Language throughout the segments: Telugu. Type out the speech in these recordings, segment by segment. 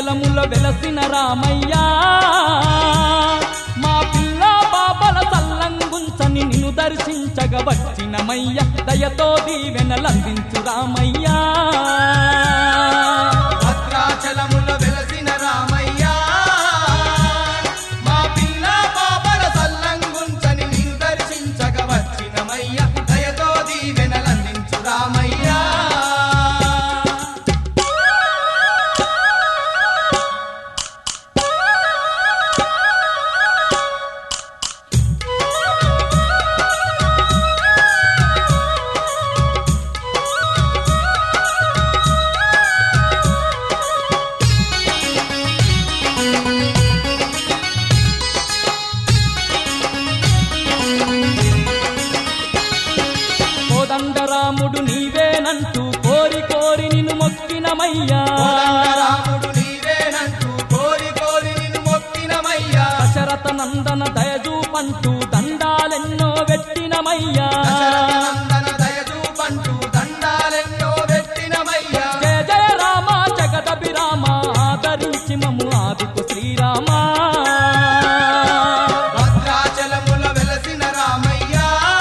భద్రాచలముల వెలసిన రామయ్యా మా పిల్ల బాబల తల్లంగుంచని నిన్ను దర్శించగ వచ్చినమయ్య దయతో దీవెనలందించు రామయ్యా భద్రాచలముల వెలసిన రామయ్య మా పిల్ల బాబల సల్లంగుంచని నిన్ను దర్శించగ వచ్చినమయ్య దయతో దీవెనలందించు రామయ్య కోదండరాముడు నీవేనంటూ కోరి కోరి నిన్ను మొక్కినమయ్యా రాముడు నీవేనంటూ కోరి కోరి నిన్ను మొక్కినమయ్యా దశరథ నందన దయజూపంటూ దండాలెన్నో పెట్టినమయ్యా దశరథనందన దయచూపంటూ దండాలెన్నో పెట్టినమయ్యా జయ జయ రామ జగదభిరామ ఆదరించి మము ఆదుకు శ్రీరామ భద్రాచలముల వెలసిన రామయ్య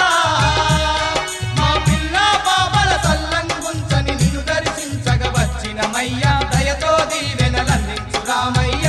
మా పిల్ల బాబల సల్లంగుంచని నిన్ను దర్శించగ వచ్చినమయ్య దయతో దీవెనలందించు రామయ్య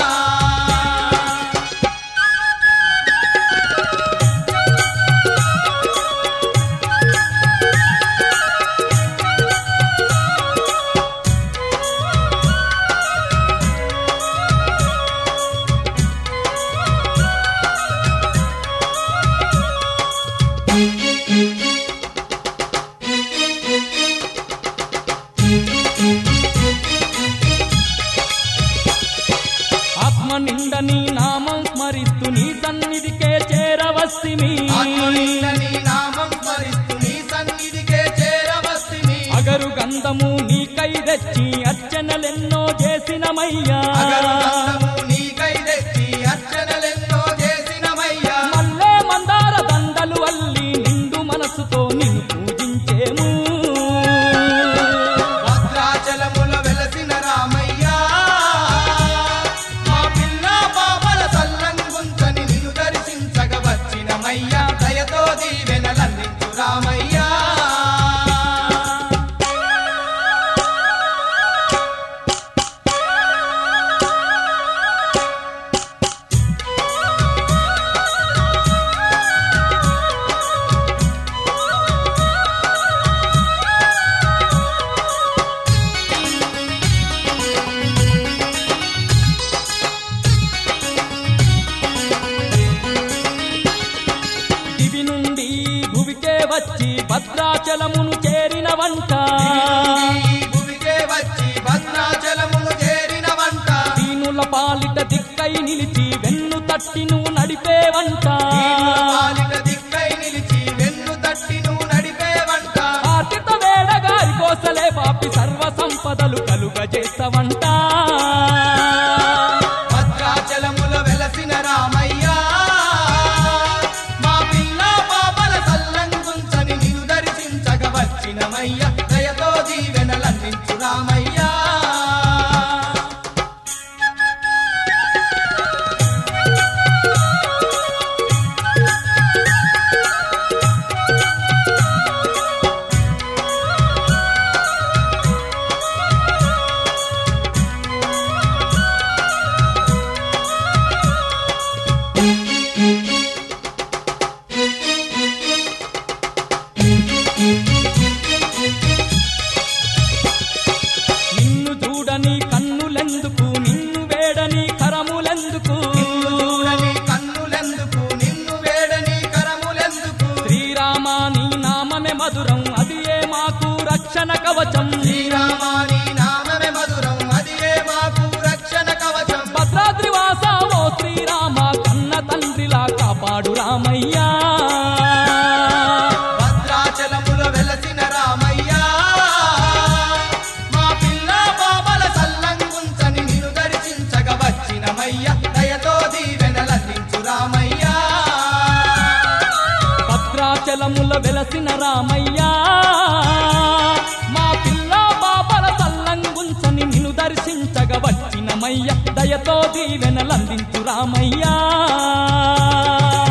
ఆత్మ నిండ నీ నామం స్మరిస్తూ నీ సన్నిధికే చేరవస్తిమి ఆత్మనింద నీ నామం స్మరిస్తూ నీ సన్నిధికే చేరవస్తిని అగరు గంధము నీకై తెచ్చి అర్చనలెన్నో చేసినమయ్యా అగరుగంధము నీకై తెచ్చి అర్చనలెన్నో చేసినమయ్యా మల్లె మందార దండలు అల్లి నిండు మనసుతో నిన్ను పూజించేము భద్రాచలముల వెలసిన రామయ్య మా పిల్ల బాబల సల్లంగుంచని నిన్ను దర్శించగ వచ్చినమయ్య దయతో దీవెనలందించు రామయ్య దివి నుండి భువికే వచ్చి భద్రాచలమును చేరిన వంట ఈ భూమికే వచ్చి భద్రాచలమును చేరిన వంట దీనుల పాలిట దిక్కై నిలిచి వెన్ను తట్టి నువ్వు నడిపే వంట పాలిట దిక్కై నిలిచి వెన్ను తట్టి నువ్వు నడిపే వంట ఆతిత వేడగారి కోసలే పాపి సర్వ సంపదలు కలుగజేస్తవంట భద్రాచలముల వెలసిన రామయ్య మా పిల్ల బాబల సల్లంగుంచని నిన్ను దర్శించగ వచ్చినమయ్య దయతో దీవెనలందించు రామయ్య నిన్ను చూడని కన్నులెందుకు నిన్ను వేడని కరములెందుకు చూడని కన్నులెందుకు నిన్ను వేడని కరములెందుకు శ్రీరామ నీ నామమే మధురం అది ఏ మాకు రక్షణ కవచం శ్రీరామాని నామమే మధురం అది ఏ మాకు రక్షణ కవచం భద్రాద్రి వాస ఓ శ్రీరామ కన్న తండ్రిలా కాపాడు రామయ్యా భద్రాచలముల వెలసిన రామయ్య మా పిల్ల బాబల సల్లంగుంచని నిన్ను దర్శించగ వచ్చినమయ్య దయతో దీవెనలందించు రామయ్య భద్రాచలముల వెలసిన రామయ్యా మా పిల్ల బాబల తల్లంగుంచని నిన్ను దర్శించగ వచ్చినమయ్యా రామయ్య దయతో దీవెనలందించు రామయ్యా